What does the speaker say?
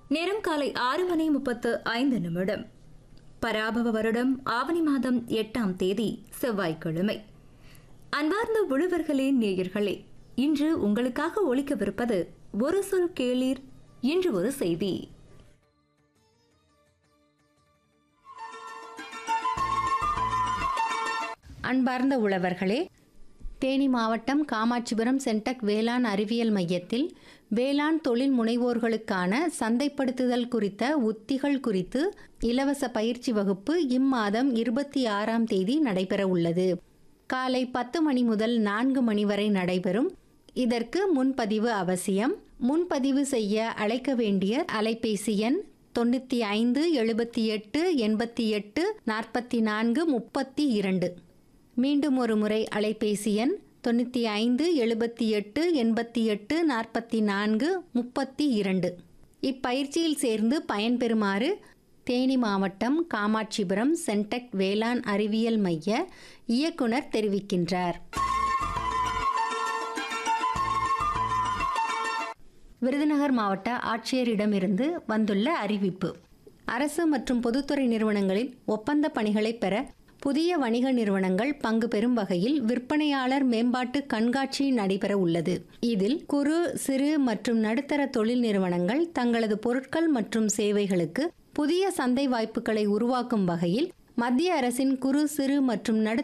நேரம் காலை ஆறு மணி முப்பத்து ஐந்து நிமிடம் பராபவ வருடம் ஆவணி மாதம் எட்டாம் தேதி செவ்வாய்க்கிழமை அன்பார்ந்த உழவர்களே நேயர்களே இன்று உங்களுக்காக ஒலிக்கவிருப்பது ஒரு சொல் கேளீர் இன்று ஒரு செய்தி அன்பார்ந்த உழவர்களே தேனி மாவட்டம் காமாட்சிபுரம் சென்டக் வேளாண் அறிவியல் மையத்தில் வேளாண் தொழில் முனைவோர்களுக்கான சந்தைப்படுத்துதல் குறித்த உத்திகள் குறித்து இலவச பயிற்சி வகுப்பு இம்மாதம் இருபத்தி ஆறாம் தேதி நடைபெற உள்ளது காலை பத்து மணி முதல் நான்கு மணி வரை நடைபெறும் இதற்கு முன்பதிவு அவசியம் முன்பதிவு செய்ய அழைக்க வேண்டிய அலைபேசி எண் தொண்ணூற்றி ஐந்து எழுபத்தி எட்டு எண்பத்தி எட்டு நாற்பத்தி நான்கு முப்பத்தி இரண்டு மீண்டும் ஒரு முறை அலைபேசி எண் தொண்ணூற்றி ஐந்து எழுபத்தி எட்டு எண்பத்தி எட்டு நாற்பத்தி நான்கு முப்பத்தி இரண்டு இப்பயிற்சியில் சேர்ந்து பயன்பெறுமாறு தேனி மாவட்டம் காமாட்சிபுரம் சென்டெக் வேளாண் அறிவியல் மைய இயக்குனர் தெரிவிக்கின்றார் விருதுநகர் மாவட்ட ஆட்சியரிடமிருந்து வந்துள்ள அறிவிப்பு அரசு மற்றும் பொதுத்துறை நிறுவனங்களில் ஒப்பந்த பணிகளை பெற புதிய வணிக நிறுவனங்கள் பங்கு பெறும் வகையில் விற்பனையாளர் மேம்பாட்டு கண்காட்சி நடைபெற உள்ளது இதில் குறு சிறு மற்றும் நடுத்தர தொழில் நிறுவனங்கள் தங்களது பொருட்கள் மற்றும் சேவைகளுக்கு புதிய சந்தை வாய்ப்புகளை உருவாக்கும் வகையில் மத்திய அரசின் குறு சிறு மற்றும் நடுத்தர